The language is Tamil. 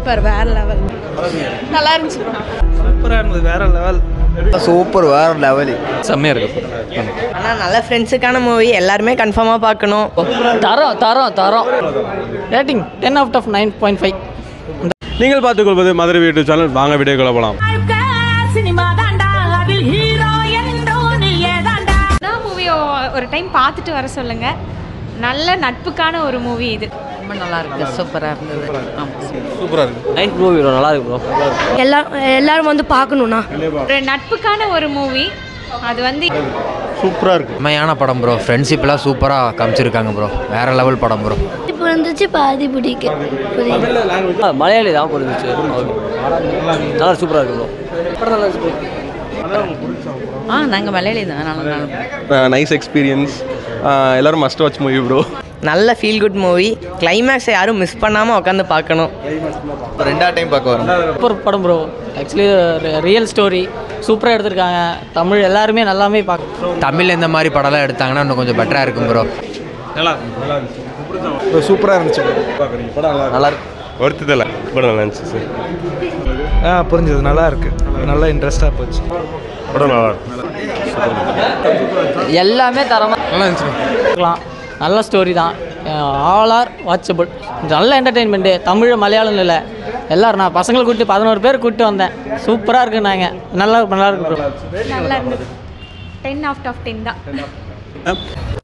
சூப்பர் வேற லெவல் நல்லா இருந்துச்சு சூப்பராக இருந்தது வேற லெவல் சூப்பர் வேற லெவலு செம்மையாக இருக்கு ஆனால் நல்ல ஃப்ரெண்ட்ஸுக்கான மூவி எல்லாருமே கன்ஃபார்மாக பார்க்கணும் தரம் தரம் தரம் rating ten out of nine point five நீங்கள் பார்த்துக்கொள்வது மதுரை வீட்டு சேனல் வாங்க வீடியோக்குள்ள போகலாம் மூவி ஒரு டைம் பார்த்துட்டு வர சொல்லுங்க நல்ல நட்புக்கான ஒரு மூவி இது ரொம்ப நல்லா இருக்கு சூப்பராக இருந்தது சூப்பராக இருக்கு நைட் மூவி ப்ரோ நல்லா இருக்கு ப்ரோ எல்லா எல்லாரும் வந்து பார்க்கணுண்ணா ஒரு நட்புக்கான ஒரு மூவி அது வந்து சூப்பராக இருக்கு செம்மையான படம் ப்ரோ ஃப்ரெண்ட்ஷிப்லாம் சூப்பராக காமிச்சிருக்காங்க ப்ரோ வேற லெவல் படம் ப்ரோ இப்போ இருந்துச்சு பாதி பிடிக்க புரியுது மலையாளி தான் புரிஞ்சிச்சு நல்லா சூப்பராக இருக்கு ப்ரோ ஆ நாங்கள் மலையாளி தான் நல்லா நல்லா நைஸ் எக்ஸ்பீரியன்ஸ் எல்லாரும் மஸ்ட் வாட்ச் மூவி ப்ரோ நல்ல ஃபீல் குட் மூவி கிளைமேக்ஸை யாரும் மிஸ் பண்ணாமல் உட்காந்து பார்க்கணும் ரெண்டா டைம் பார்க்க வரோம் சூப்பர் படம் ப்ரோ ஆக்சுவலி ரியல் ஸ்டோரி சூப்பராக எடுத்திருக்காங்க தமிழ் எல்லாருமே நல்லாமே பார்க்க தமிழ் இந்த மாதிரி படம்லாம் எடுத்தாங்கன்னா இன்னும் கொஞ்சம் பெட்டராக இருக்கும் ப்ரோ நல்லா சூப்பராக இருந்துச்சு நல்லா இருக்கு ஒருத்ததில்ல படம் நல்லா இருந்துச்சு சார் ஆ புரிஞ்சது நல்லா இருக்கு நல்லா இன்ட்ரெஸ்டாக போச்சு படம் நல்லா இருக்கு எல்லாமே தரமாக நல்லா இருந்துச்சு இருக்கலாம் நல்ல ஸ்டோரி தான் ஆல் ஆர் வாட்சபிள் நல்ல என்டர்டெயின்மெண்ட்டு தமிழ் மலையாளம் இல்லை எல்லாரும் நான் பசங்களை கூப்பிட்டு பதினோரு பேர் கூப்பிட்டு வந்தேன் சூப்பராக இருக்குன்னாங்க நல்லா நல்லா இருக்கு ப்ரோ நல்லா இருந்தது டென் அவுட் ஆஃப் டென் தான்